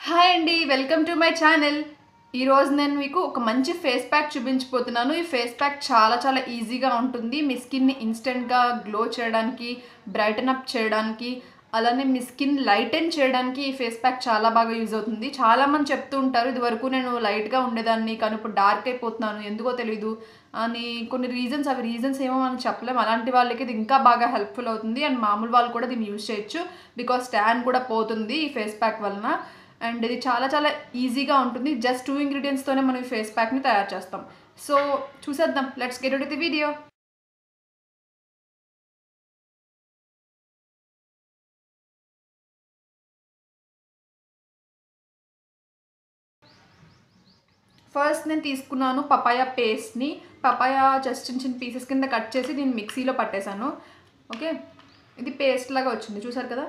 hi అండి welcome to my channel ఈరోజు నేను మీకు ఒక మంచి ఫేస్ ప్యాక్ చూపించబోతున్నాను ఈ ఫేస్ ప్యాక్ చాలా చాలా ఈజీగా ఉంటుంది మీ స్కిన్ని ఇన్స్టెంట్గా గ్లో చేయడానికి బ్రైటన్ అప్ చేయడానికి అలానే మీ స్కిన్ లైటెన్ చేయడానికి ఈ ఫేస్ ప్యాక్ చాలా బాగా యూజ్ అవుతుంది చాలామంది చెప్తూ ఉంటారు ఇది వరకు నేను లైట్గా ఉండేదాన్ని కానీ ఇప్పుడు డార్క్ అయిపోతున్నాను ఎందుకో తెలీదు అని కొన్ని రీజన్స్ అవి రీజన్స్ ఏమో మనం చెప్పలేం అలాంటి వాళ్ళకి ఇది ఇంకా బాగా హెల్ప్ఫుల్ అవుతుంది అండ్ మామూలు వాళ్ళు కూడా దీన్ని యూజ్ చేయొచ్చు బికాస్ ట్యాన్ కూడా పోతుంది ఈ ఫేస్ ప్యాక్ వలన అండ్ ఇది చాలా చాలా ఈజీగా ఉంటుంది జస్ట్ టూ ఇంగ్రీడియంట్స్తోనే మనం ఈ ఫేస్ ప్యాక్ని తయారు చేస్తాం సో చూసేద్దాం let's get to the video first నేను తీసుకున్నాను పపాయ పేస్ట్ని పపాయ జస్ట్ చిన్న చిన్న పీసెస్ కింద కట్ చేసి నేను మిక్సీలో పట్టేశాను ఓకే ఇది పేస్ట్ లాగా వచ్చింది చూసారు కదా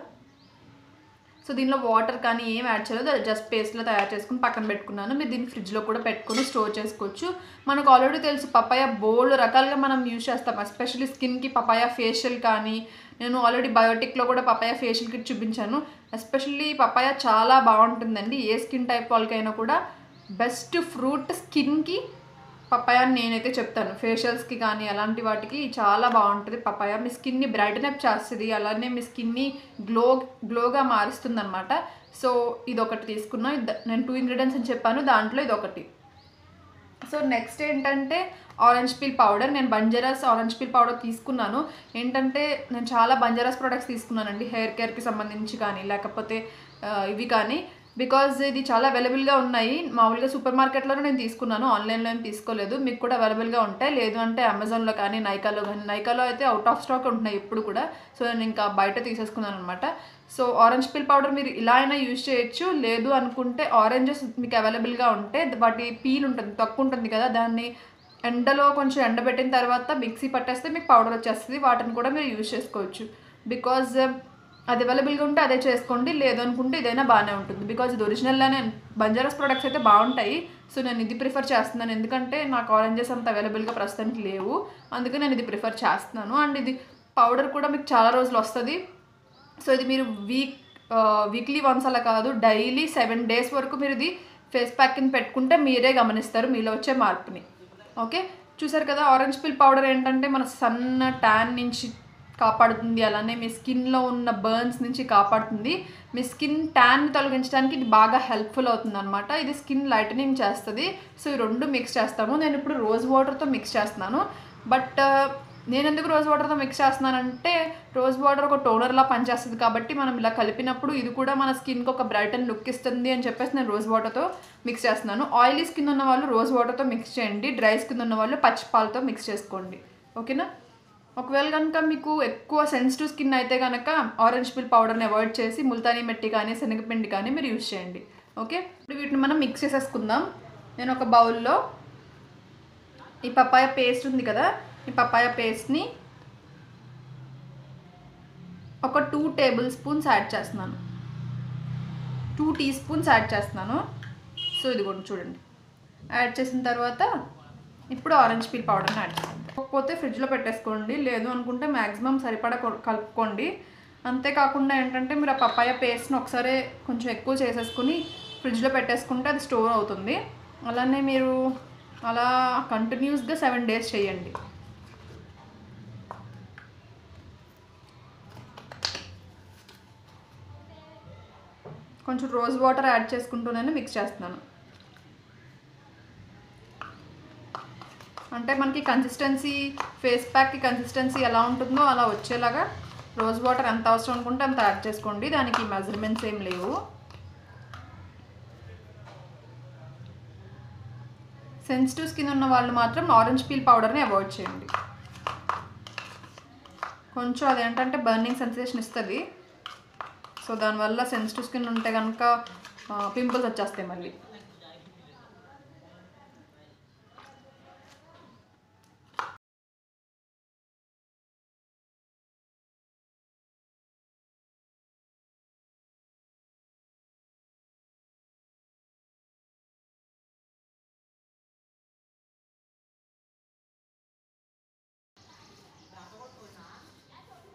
సో దీనిలో వాటర్ కానీ ఏం యాడ్ చేయలేదు జస్ట్ పేస్ట్లో తయారు చేసుకుని పక్కన పెట్టుకున్నాను మీరు దీన్ని ఫ్రిడ్జ్లో కూడా పెట్టుకొని స్టోర్ చేసుకోవచ్చు మనకు ఆల్రెడీ తెలుసు పపాయ బోల్డ్ రకాలుగా మనం యూజ్ చేస్తాం ఎస్పెషల్లీ స్కిన్కి పపాయ ఫేషియల్ కానీ నేను ఆల్రెడీ బయోటిక్లో కూడా పపాయ ఫేషియల్ కిట్ చూపించాను ఎస్పెషల్లీ పపాయ చాలా బాగుంటుందండి ఏ స్కిన్ టైప్ వాళ్ళకైనా కూడా బెస్ట్ ఫ్రూట్ స్కిన్కి పపాయ అని నేనైతే చెప్తాను ఫేషియల్స్కి కానీ అలాంటి వాటికి చాలా బాగుంటుంది పపాయ మీ స్కిన్ని బ్రైటన్ అప్ చేస్తుంది అలానే మీ స్కిన్ని గ్లో గ్లోగా మారుస్తుంది అనమాట సో ఇది ఒకటి తీసుకున్నా ఇది- నేను టూ ఇంగ్రీడియంట్స్ అని చెప్పాను దాంట్లో ఇది ఒకటి సో నెక్స్ట్ ఏంటంటే ఆరెంజ్ పీల్ పౌడర్ నేను బంజారాస్ ఆరెంజ్ పీల్ పౌడర్ తీసుకున్నాను ఏంటంటే నేను చాలా బంజారాస్ ప్రొడక్ట్స్ తీసుకున్నానండి హెయిర్ కేర్కి సంబంధించి కానీ లేకపోతే ఆ, ఇవి కానీ బికాజ్ ఇది చాలా అవైలబుల్గా ఉన్నాయి మామూలుగా సూపర్ మార్కెట్లోనే నేను తీసుకున్నాను ఆన్లైన్లో ఏం తీసుకోలేదు మీకు కూడా అవైలబుల్గా ఉంటాయి లేదు అంటే అమెజాన్లో కానీ నైకాలో కానీ నైకాలో అయితే అవుట్ ఆఫ్ స్టాక్ ఉంటున్నాయి ఇప్పుడు కూడా సో నేను ఇంకా బయట తీసేసుకున్నాను అనమాట సో ఆరెంజ్ పిల్ పౌడర్ మీరు ఇలా అయినా యూజ్ చేయొచ్చు లేదు అనుకుంటే ఆరెంజెస్ మీకు అవైలబుల్గా ఉంటే వాటి పీల్ ఉంటుంది తక్కువ ఉంటుంది కదా దాన్ని ఎండలో కొంచెం ఎండబెట్టిన తర్వాత మిక్సీ పట్టేస్తే మీకు పౌడర్ వచ్చేస్తుంది వాటిని కూడా మీరు యూజ్ చేసుకోవచ్చు బికాజ్ అది అవైలబుల్గా ఉంటే అదే చేసుకోండి లేదు అనుకుంటే ఇదైనా బాగానే ఉంటుంది బికాజ్ ఇది ఒరిజినల్గానే బంజారాస్ ప్రొడక్ట్స్ అయితే బాగుంటాయి సో నేను ఇది ప్రిఫర్ చేస్తున్నాను ఎందుకంటే నాకు ఆరెంజెస్ అంత అవైలబుల్గా ప్రస్తుతానికి లేవు అందుకే నేను ఇది ప్రిఫర్ చేస్తున్నాను అండ్ ఇది పౌడర్ కూడా మీకు చాలా రోజులు వస్తుంది సో ఇది మీరు వీక్ వీక్లీ వన్స్ అలా కాదు డైలీ సెవెన్ డేస్ వరకు మీరు ఇది ఫేస్ ప్యాక్ కింద పెట్టుకుంటే మీరే గమనిస్తారు మీలో వచ్చే మార్పుని ఓకే చూసారు కదా ఆరెంజ్ పిల్ పౌడర్ ఏంటంటే మన సన్న ట్యాన్ నుంచి కాపాడుతుంది అలానే మీ స్కిన్లో ఉన్న బర్న్స్ నుంచి కాపాడుతుంది మీ స్కిన్ ట్యాన్ తొలగించడానికి ఇది బాగా హెల్ప్ఫుల్ అవుతుంది అనమాట ఇది స్కిన్ లైటనింగ్ చేస్తుంది సో ఈ రెండు మిక్స్ చేస్తాము నేను ఇప్పుడు రోజ్ వాటర్తో మిక్స్ చేస్తున్నాను బట్ నేను ఎందుకు రోజ్ వాటర్తో మిక్స్ చేస్తున్నానంటే రోజ్ వాటర్ ఒక టోనర్లా పనిచేస్తుంది కాబట్టి మనం ఇలా కలిపినప్పుడు ఇది కూడా మన స్కిన్కి ఒక బ్రైటన్ లుక్ ఇస్తుంది అని చెప్పేసి నేను రోజ్ వాటర్తో మిక్స్ చేస్తున్నాను ఆయిలీ స్కిన్ ఉన్న వాళ్ళు రోజ్ వాటర్తో మిక్స్ చేయండి డ్రై స్కిన్ ఉన్న వాళ్ళు పచ్చి పాలతో మిక్స్ చేసుకోండి ఓకేనా ఒకవేళ కనుక మీకు ఎక్కువ సెన్సిటివ్ స్కిన్ అయితే కనుక ఆరెంజ్ పిల్ పౌడర్ని అవాయిడ్ చేసి ముల్తానీ మెట్టి కానీ శనగపిండి కానీ మీరు యూజ్ చేయండి ఓకే ఇప్పుడు వీటిని మనం మిక్స్ చేసేసుకుందాం నేను ఒక బౌల్లో ఈ పప్పాయ పేస్ట్ ఉంది కదా ఈ పప్పాయ పేస్ట్ని ఒక టూ టేబుల్ స్పూన్స్ యాడ్ చేస్తున్నాను టూ టీ స్పూన్స్ యాడ్ చేస్తున్నాను సో ఇది కూడా చూడండి యాడ్ చేసిన తర్వాత ఇప్పుడు ఆరెంజ్ పీల్ పౌడర్ని యాడ్ చేస్తాను కాకపోతే ఫ్రిడ్జ్లో పెట్టేసుకోండి లేదు అనుకుంటే మ్యాక్సిమం సరిపడా కొ- కలుపుకోండి అంతేకాకుండా ఏంటంటే మీరు ఆ పప్పాయ పేస్ట్ని ఒకసారి కొంచెం ఎక్కువ చేసేసుకుని ఫ్రిడ్జ్లో పెట్టేసుకుంటే అది స్టోర్ అవుతుంది అలానే మీరు అలా కంటిన్యూస్గా సెవెన్ డేస్ చేయండి కొంచెం రోజ్ వాటర్ యాడ్ చేసుకుంటూ నేను మిక్స్ చేస్తున్నాను అంటే మనకి కన్సిస్టెన్సీ ఫేస్ ప్యాక్కి కన్సిస్టెన్సీ ఎలా ఉంటుందో అలా వచ్చేలాగా రోజ్ వాటర్ ఎంత అవసరం అనుకుంటే అంత యాడ్ చేసుకోండి దానికి మెజర్మెంట్స్ ఏం లేవు సెన్సిటివ్ స్కిన్ ఉన్న వాళ్ళు మాత్రం ఆరెంజ్ పీల్ పౌడర్ని అవాయిడ్ చేయండి కొంచెం అదేంటంటే బర్నింగ్ సెన్సేషన్ ఇస్తుంది సో దానివల్ల సెన్సిటివ్ స్కిన్ ఉంటే కనుక పింపుల్స్ వచ్చేస్తాయి మళ్ళీ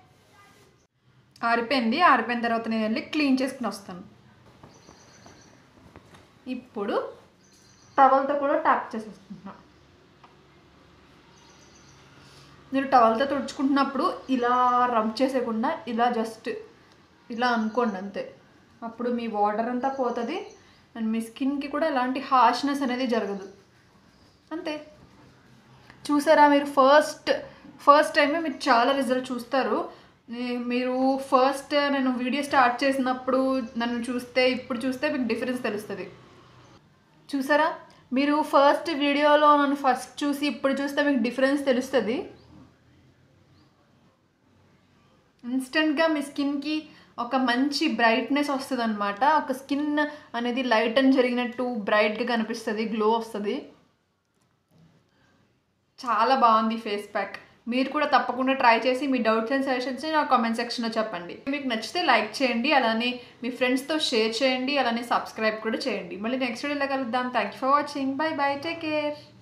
ఆరిపోయింది ఆరిపోయిన తర్వాత నేను వెళ్ళి క్లీన్ చేసుకుని వస్తాను ఇప్పుడు టవల్తో కూడా ట్యాప్ చేసేసుకుంటున్నా మీరు టవల్తో తుడుచుకుంటున్నప్పుడు ఇలా రబ్ చేసేయకుండా ఇలా జస్ట్ ఇలా అనుకోండి అంతే అప్పుడు మీ వాటర్ అంతా పోతుంది అండ్ మీ స్కిన్కి కూడా ఎలాంటి హార్ష్నెస్ అనేది జరగదు అంతే చూసారా మీరు ఫస్ట్ ఫస్ట్ టైమే మీరు చాలా రిజల్ట్ చూస్తారు నే- మీరు ఫస్ట్ నేను వీడియో స్టార్ట్ చేసినప్పుడు నన్ను చూస్తే ఇప్పుడు చూస్తే మీకు డిఫరెన్స్ తెలుస్తుంది చూసారా మీరు ఫస్ట్ వీడియోలో నన్ను ఫస్ట్ చూసి ఇప్పుడు చూస్తే మీకు డిఫరెన్స్ తెలుస్తుంది ఇన్స్టెంట్గా మీ స్కిన్కి ఒక మంచి బ్రైట్నెస్ వస్తుంది అనమాట ఒక స్కిన్ అనేది లైట్ అని జరిగినట్టు బ్రైట్గా కనిపిస్తుంది గ్లో వస్తుంది చాలా బాగుంది ఫేస్ ప్యాక్ మీరు కూడా తప్పకుండా ట్రై చేసి మీ డౌట్స్ అండ్ సజెషన్స్ నా కామెంట్ సెక్షన్లో చెప్పండి మీకు నచ్చితే లైక్ చేయండి అలానే మీ ఫ్రెండ్స్తో షేర్ చేయండి అలానే సబ్స్క్రైబ్ కూడా చేయండి మళ్ళీ నెక్స్ట్ వీడియోలో కలుద్దాం thank you for watching bye bye take care